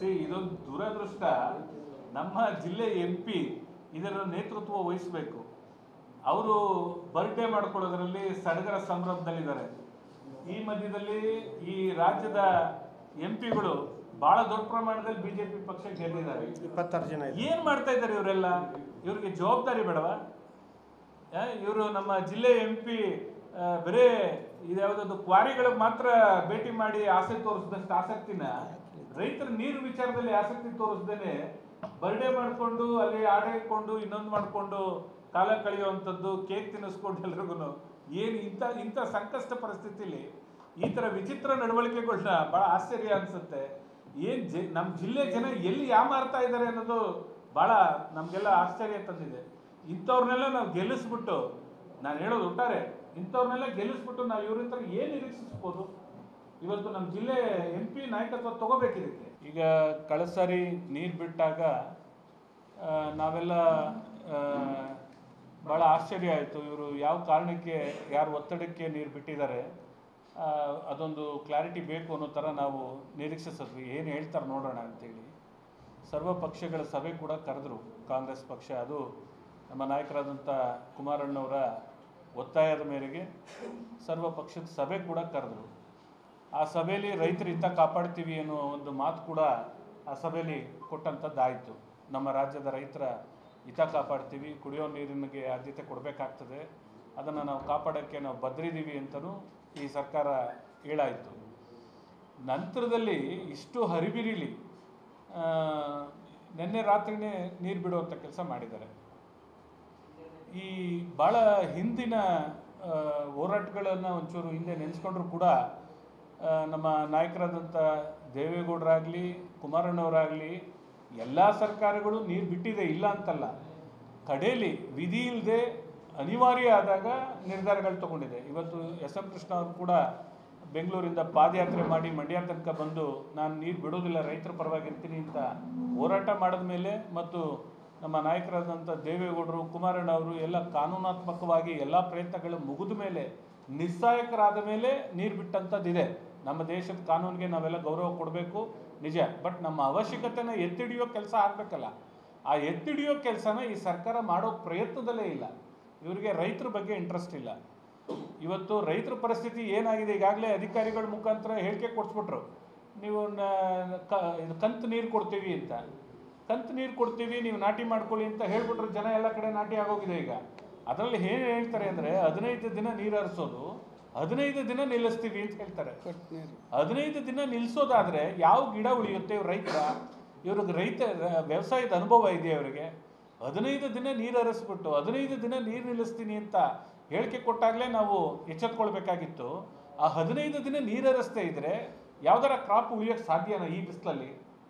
C ಇದೊಂದು ದುರದೃಷ್ಟ ನಮ್ಮ ಜಿಲ್ಲೆ ಎಂ ಪಿ ಇದರ ನೇತೃತ್ವ ವಹಿಸಬೇಕು ಅವರು ಬರ್ಡೇ ಮಾಡ್ಕೊಳ್ಳೋದ್ರಲ್ಲಿ ಸಡಗರ ಸಂಭ್ರಮದಲ್ಲಿದ್ದಾರೆ ಈ ಮಧ್ಯದಲ್ಲಿ ಈ ರಾಜ್ಯದ ಎಂ ಪಿಗಳು ಬಹಳ ದೊಡ್ಡ ಪ್ರಮಾಣದಲ್ಲಿ ಬಿಜೆಪಿ ಪಕ್ಷ ಗೆದ್ದಿದ್ದಾರೆ ಇಪ್ಪತ್ತಾರು ಜನ ಇದ್ದಾರೆ. ಏನ್ ಮಾಡ್ತಾ ಇದ್ದಾರೆ ಇವರೆಲ್ಲ ಇವ್ರಿಗೆ ಜವಾಬ್ದಾರಿ ಬೇಡವಾ ಇವರು ನಮ್ಮ ಜಿಲ್ಲೆ ಎಂ ಪಿ ಬರೇ ಇದ್ಯಾವುದೊಂದು ಕ್ವಾರಿಗಳಿಗೆ ಮಾತ್ರ ಭೇಟಿ ಮಾಡಿ ಆಸೆ ತೋರಿಸಿದಷ್ಟು ಆಸಕ್ತಿನ ರೈತರ ನೀರು ವಿಚಾರದಲ್ಲಿ ಆಸಕ್ತಿ ತೋರಿಸ್ದೇನೆ ಬರ್ಡೇ ಮಾಡ್ಕೊಂಡು ಅಲ್ಲಿ ಆಡ ಇಟ್ಕೊಂಡು ಇನ್ನೊಂದು ಮಾಡ್ಕೊಂಡು ಕಾಲ ಕಳೆಯುವಂಥದ್ದು ಕೇಕ್ ತಿನ್ನಿಸ್ಕೊಂಡು ಎಲ್ರಿಗೂ ಏನು ಇಂಥ ಇಂಥ ಸಂಕಷ್ಟ ಪರಿಸ್ಥಿತಿಲಿ ಈ ಥರ ವಿಚಿತ್ರ ನಡವಳಿಕೆಗಳನ್ನ ಭಾಳ ಆಶ್ಚರ್ಯ ಅನ್ಸುತ್ತೆ ಏನ್ ಜ ನಮ್ಮ ಜಿಲ್ಲೆ ಜನ ಎಲ್ಲಿ ಯಾಮಾರ್ತಾ ಇದ್ದಾರೆ ಅನ್ನೋದು ಭಾಳ ನಮಗೆಲ್ಲ ಆಶ್ಚರ್ಯ ತಂದಿದೆ ಇಂಥವ್ರನ್ನೆಲ್ಲ ನಾವು ಗೆಲ್ಲಿಸ್ಬಿಟ್ಟು ನಾನು ಹೇಳೋದು ಒಟ್ಟಾರೆ ಇಂಥವ್ರನ್ನೆಲ್ಲ ಗೆಲ್ಲಿಸ್ಬಿಟ್ಟು ನಾವು ಇವ್ರ ಹತ್ರ ಏನು ನಿರೀಕ್ಷಿಸ್ಬೋದು ಇವತ್ತು ನಮ್ಮ ಜಿಲ್ಲೆ ಎಂ ಪಿ ನಾಯಕತ್ವ ತಗೋಬೇಕು ಇದಕ್ಕೆ ಈಗ ಕಳೆದ ಸಾರಿ ನೀರು ಬಿಟ್ಟಾಗ ಆ, ನಾವೆಲ್ಲ ಆ, ಭಾಳ ಆಶ್ಚರ್ಯ ಆಯಿತು ಇವರು ಯಾವ ಕಾರಣಕ್ಕೆ ಯಾರು ಒತ್ತಡಕ್ಕೆ ನೀರು ಬಿಟ್ಟಿದ್ದಾರೆ ಆ, ಅದೊಂದು ಕ್ಲಾರಿಟಿ ಬೇಕು ಅನ್ನೋ ಥರ ನಾವು ನಿರೀಕ್ಷಿಸಿದ್ವಿ ಏನು ಹೇಳ್ತಾರೆ ನೋಡೋಣ ಅಂತೇಳಿ ಸರ್ವ ಪಕ್ಷಗಳ ಸಭೆ ಕೂಡ ಕರೆದ್ರು ಕಾಂಗ್ರೆಸ್ ಪಕ್ಷ ಅದು ನಮ್ಮ ನಾಯಕರಾದಂಥ ಕುಮಾರಣ್ಣವರ ಒತ್ತಾಯದ ಮೇರೆಗೆ ಸರ್ವ ಪಕ್ಷದ ಸಭೆ ಕೂಡ ಕರೆದ್ರು ಆ ಸಭೆಯಲ್ಲಿ ರೈತರ ಹಿತ ಕಾಪಾಡ್ತೀವಿ ಅನ್ನೋ ಒಂದು ಮಾತು ಕೂಡ ಆ ಸಭೆಯಲ್ಲಿ ಕೊಟ್ಟಂಥದ್ದಾಯಿತು ನಮ್ಮ ರಾಜ್ಯದ ರೈತರ ಹಿತ ಕಾಪಾಡ್ತೀವಿ ಕುಡಿಯೋ ನೀರಿನಿಗೆ ಆದ್ಯತೆ ಕೊಡಬೇಕಾಗ್ತದೆ ಅದನ್ನು ನಾವು ಕಾಪಾಡೋಕ್ಕೆ ನಾವು ಬದ್ರಿದ್ದೀವಿ ಅಂತಲೂ ಈ ಸರ್ಕಾರ ಹೇಳಾಯಿತು ನಂತರದಲ್ಲಿ ಇಷ್ಟು ಹರಿಬಿರಿಲಿ ಆ, ನಿನ್ನೆ ರಾತ್ರಿನೇ ನೀರು ಬಿಡುವಂಥ ಕೆಲಸ ಮಾಡಿದ್ದಾರೆ ಈ ಭಾಳ ಹಿಂದಿನ ಆ, ಹೋರಾಟಗಳನ್ನು ಒಂಚೂರು ಹಿಂದೆ ನೆನೆಸ್ಕೊಂಡ್ರು ಕೂಡ ಆ, ನಮ್ಮ ನಾಯಕರಾದಂಥ ದೇವೇಗೌಡರಾಗಲಿ ಕುಮಾರಣ್ಣವರಾಗಲಿ ಎಲ್ಲ ಸರ್ಕಾರಗಳು ನೀರು ಬಿಟ್ಟಿದೆ ಇಲ್ಲ ಅಂತಲ್ಲ ಕಡೆಯಲ್ಲಿ ವಿಧಿ ಇಲ್ಲದೆ ಅನಿವಾರ್ಯ ಆದಾಗ ನಿರ್ಧಾರಗಳು ತಗೊಂಡಿದೆ ಇವತ್ತು ಎಸ್ ಎಂ ಕೃಷ್ಣ ಅವರು ಕೂಡ ಬೆಂಗಳೂರಿಂದ ಪಾದಯಾತ್ರೆ ಮಾಡಿ ಮಂಡ್ಯ ತನಕ ಬಂದು ನಾನು ನೀರು ಬಿಡೋದಿಲ್ಲ ರೈತರ ಪರವಾಗಿರ್ತೀನಿ ಅಂತ ಹೋರಾಟ ಮಾಡಿದ ಮೇಲೆ ಮತ್ತು ನಮ್ಮ ನಾಯಕರಾದಂಥ ದೇವೇಗೌಡರು ಕುಮಾರಣ್ಣ ಅವರು ಎಲ್ಲ ಕಾನೂನಾತ್ಮಕವಾಗಿ ಎಲ್ಲ ಪ್ರಯತ್ನಗಳು ಮುಗಿದ ಮೇಲೆ ನಿಸ್ಸಹಾಯಕರಾದ ಮೇಲೆ ನೀರು ಬಿಟ್ಟಂಥದ್ದಿದೆ ನಮ್ಮ ದೇಶದ ಕಾನೂನಿಗೆ ನಾವೆಲ್ಲ ಗೌರವ ಕೊಡಬೇಕು ನಿಜ ಬಟ್ ನಮ್ಮ ಅವಶ್ಯಕತೆನ ಎತ್ತಿಡಿಯೋ ಕೆಲಸ ಆಗಬೇಕಲ್ಲ ಆ ಎತ್ತಿಡಿಯೋ ಕೆಲಸನ ಈ ಸರ್ಕಾರ ಮಾಡೋ ಪ್ರಯತ್ನದಲ್ಲೇ ಇಲ್ಲ ಇವರಿಗೆ ರೈತರ ಬಗ್ಗೆ ಇಂಟ್ರೆಸ್ಟ್ ಇಲ್ಲ ಇವತ್ತು ರೈತರ ಪರಿಸ್ಥಿತಿ ಏನಾಗಿದೆ ಈಗಾಗಲೇ ಅಧಿಕಾರಿಗಳ ಮುಖಾಂತರ ಹೇಳಿಕೆ ಕೊಡ್ಸ್ಬಿಟ್ರು ನೀವು ನ- ಕ- ಇದು ಕಂತು ನೀರು ಕೊಡ್ತೀವಿ ಅಂತ ಕಂತು ನೀರು ಕೊಡ್ತೀವಿ ನೀವು ನಾಟಿ ಮಾಡ್ಕೊಳ್ಳಿ ಅಂತ ಹೇಳ್ಬಿಟ್ರು ಜನ ಎಲ್ಲ ಕಡೆ ನಾಟಿ ಆಗೋಗಿದೆ ಈಗ ಅದರಲ್ಲಿ ಏನು ಹೇಳ್ತಾರೆ ಅಂದರೆ ಹದಿನೈದು ದಿನ ನೀರು ಹರಿಸೋದು ಹದಿನೈದು ದಿನ ನಿಲ್ಲಿಸ್ತೀವಿ ಅಂತ ಹೇಳ್ತಾರೆ ಹದಿನೈದು ದಿನ ನಿಲ್ಲಿಸೋದಾದ್ರೆ ಯಾವ ಗಿಡ ಉಳಿಯುತ್ತೆ ಇವ್ರ ರೈತರ ಇವ್ರಿಗೆ ರೈತ ವ್ಯವಸಾಯದ ಅನುಭವ ಇದೆಯಾ ಅವರಿಗೆ ಹದಿನೈದು ದಿನ ನೀರು ಹರಿಸ್ಬಿಟ್ಟು ಹದಿನೈದು ದಿನ ನೀರು ನಿಲ್ಲಿಸ್ತೀನಿ ಅಂತ ಹೇಳಿಕೆ ಕೊಟ್ಟಾಗಲೇ ನಾವು ಎಚ್ಚೆತ್ಕೊಳ್ಬೇಕಾಗಿತ್ತು ಆ ಹದಿನೈದು ದಿನ ನೀರು ಹರಿಸ್ತಾ ಇದ್ರೆ ಯಾವ್ದಾರ ಕ್ರಾಪ್ ಉಳಿಯೋಕ್ಕೆ ಸಾಧ್ಯನಾ ಈ ಬಿಸಿಲಲ್ಲಿ